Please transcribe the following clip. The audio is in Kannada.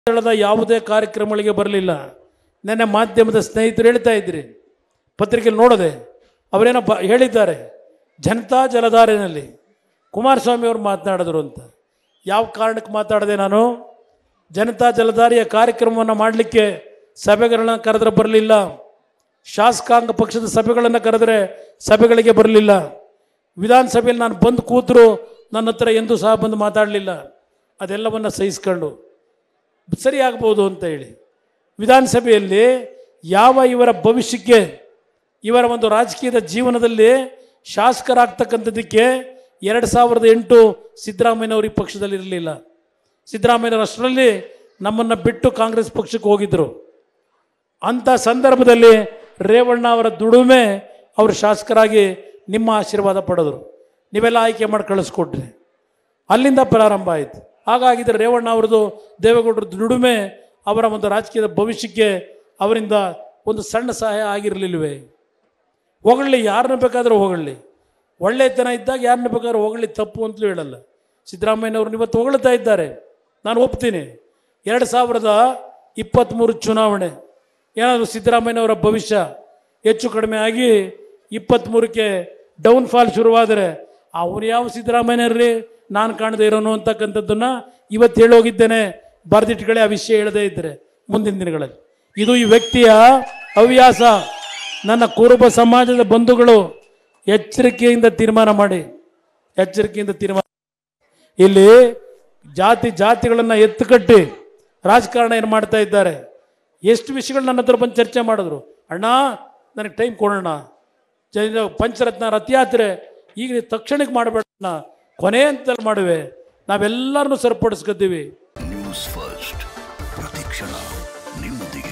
ಹೇಳದ ಯಾವುದೇ ಕಾರ್ಯಕ್ರಮಗಳಿಗೆ ಬರಲಿಲ್ಲ ನೆನ್ನೆ ಮಾಧ್ಯಮದ ಸ್ನೇಹಿತರು ಹೇಳ್ತಾ ಇದ್ರಿ ಪತ್ರಿಕೆಯಲ್ಲಿ ನೋಡದೆ ಅವರೇನೋ ಬ ಹೇಳಿದ್ದಾರೆ ಜನತಾ ಜಲಧಾರೆಯಲ್ಲಿ ಕುಮಾರಸ್ವಾಮಿ ಅವರು ಮಾತನಾಡಿದ್ರು ಅಂತ ಯಾವ ಕಾರಣಕ್ಕೆ ಮಾತಾಡದೆ ನಾನು ಜನತಾ ಜಲಧಾರಿಯ ಕಾರ್ಯಕ್ರಮವನ್ನು ಮಾಡಲಿಕ್ಕೆ ಸಭೆಗಳನ್ನ ಕರೆದ್ರೆ ಬರಲಿಲ್ಲ ಶಾಸಕಾಂಗ ಪಕ್ಷದ ಸಭೆಗಳನ್ನು ಕರೆದರೆ ಸಭೆಗಳಿಗೆ ಬರಲಿಲ್ಲ ವಿಧಾನಸಭೆಯಲ್ಲಿ ನಾನು ಬಂದು ಕೂತರು ನನ್ನ ಹತ್ರ ಎಂದೂ ಸಹ ಬಂದು ಮಾತಾಡಲಿಲ್ಲ ಅದೆಲ್ಲವನ್ನು ಸಹಿಸ್ಕೊಂಡು ಸರಿ ಆಗ್ಬೋದು ಅಂತ ಹೇಳಿ ವಿಧಾನಸಭೆಯಲ್ಲಿ ಯಾವ ಇವರ ಭವಿಷ್ಯಕ್ಕೆ ಇವರ ಒಂದು ರಾಜಕೀಯದ ಜೀವನದಲ್ಲಿ ಶಾಸಕರಾಗ್ತಕ್ಕಂಥದ್ದಕ್ಕೆ ಎರಡು ಸಾವಿರದ ಎಂಟು ಸಿದ್ದರಾಮಯ್ಯನವರು ಈ ಪಕ್ಷದಲ್ಲಿ ಇರಲಿಲ್ಲ ಸಿದ್ದರಾಮಯ್ಯನವರು ಅಷ್ಟರಲ್ಲಿ ನಮ್ಮನ್ನು ಬಿಟ್ಟು ಕಾಂಗ್ರೆಸ್ ಪಕ್ಷಕ್ಕೆ ಹೋಗಿದ್ದರು ಅಂಥ ಸಂದರ್ಭದಲ್ಲಿ ರೇವಣ್ಣ ಅವರ ದುಡಿಮೆ ಅವರು ಶಾಸಕರಾಗಿ ನಿಮ್ಮ ಆಶೀರ್ವಾದ ಪಡೆದರು ನೀವೆಲ್ಲ ಆಯ್ಕೆ ಮಾಡಿ ಕಳಿಸ್ಕೊಟ್ರಿ ಅಲ್ಲಿಂದ ಪ್ರಾರಂಭ ಆಯಿತು ಹಾಗಾಗಿದ್ರೆ ರೇವಣ್ಣ ಅವ್ರದ್ದು ದೇವೇಗೌಡರ ದುಡಿಮೆ ಅವರ ಒಂದು ರಾಜಕೀಯದ ಭವಿಷ್ಯಕ್ಕೆ ಅವರಿಂದ ಒಂದು ಸಣ್ಣ ಸಹಾಯ ಆಗಿರಲಿಲ್ವೇ ಹೊಗಳ್ಳಿ ಯಾರನ್ನ ಬೇಕಾದರೂ ಹೊಗಳ್ಳಿ ಒಳ್ಳೆತನ ಇದ್ದಾಗ ಯಾರನ್ನ ಬೇಕಾದ್ರೂ ಹೊಗಳ್ಳಿ ತಪ್ಪು ಅಂತಲೂ ಹೇಳಲ್ಲ ಸಿದ್ದರಾಮಯ್ಯನವ್ರನ್ನ ಇವತ್ತು ಹೊಗಳ್ತಾ ಇದ್ದಾರೆ ನಾನು ಒಪ್ತೀನಿ ಎರಡು ಸಾವಿರದ ಇಪ್ಪತ್ತ್ಮೂರು ಚುನಾವಣೆ ಏನಾದರೂ ಸಿದ್ದರಾಮಯ್ಯನವರ ಭವಿಷ್ಯ ಹೆಚ್ಚು ಕಡಿಮೆ ಆಗಿ ಇಪ್ಪತ್ತ್ಮೂರಕ್ಕೆ ಡೌನ್ಫಾಲ್ ಶುರುವಾದರೆ ಅವನು ಯಾವ ಸಿದ್ದರಾಮಯ್ಯರ್ರಿ ನಾನು ಕಾಣದೇ ಇರೋನು ಅಂತಕ್ಕಂಥದ್ದನ್ನು ಇವತ್ತು ಹೇಳೋಗಿದ್ದೇನೆ ಬರೆದಿಟ್ಗಳೇ ಆ ವಿಷಯ ಹೇಳದೇ ಇದ್ದರೆ ಮುಂದಿನ ದಿನಗಳಲ್ಲಿ ಇದು ಈ ವ್ಯಕ್ತಿಯ ಹವ್ಯಾಸ ನನ್ನ ಕುರುಬ ಸಮಾಜದ ಬಂಧುಗಳು ಎಚ್ಚರಿಕೆಯಿಂದ ತೀರ್ಮಾನ ಮಾಡಿ ಎಚ್ಚರಿಕೆಯಿಂದ ತೀರ್ಮಾನ ಇಲ್ಲಿ ಜಾತಿ ಜಾತಿಗಳನ್ನು ಎತ್ತುಕಟ್ಟಿ ರಾಜಕಾರಣ ಏನು ಮಾಡ್ತಾ ಇದ್ದಾರೆ ಎಷ್ಟು ವಿಷಯಗಳು ನನ್ನ ಹತ್ರ ಬಂದು ಚರ್ಚೆ ಮಾಡಿದ್ರು ಅಣ್ಣ ನನಗೆ ಟೈಮ್ ಕೊಡೋಣ ಜ- ಪಂಚರತ್ನ ರಥಯಾತ್ರೆ ಈಗ ನೀವು ತಕ್ಷಣಕ್ಕೆ ಮಾಡಬೇಡ ಕೊನೆ ಅಂತ ಮಾಡುವೆ ನಾವೆಲ್ಲರನ್ನೂ ಸರಿಪಡಿಸ್ಕೊತೀವಿ ನ್ಯೂಸ್ ಫಸ್ಟ್ ಪ್ರತಿಕ್ಷಣ ನಿಮ್ಮೊಂದಿಗೆ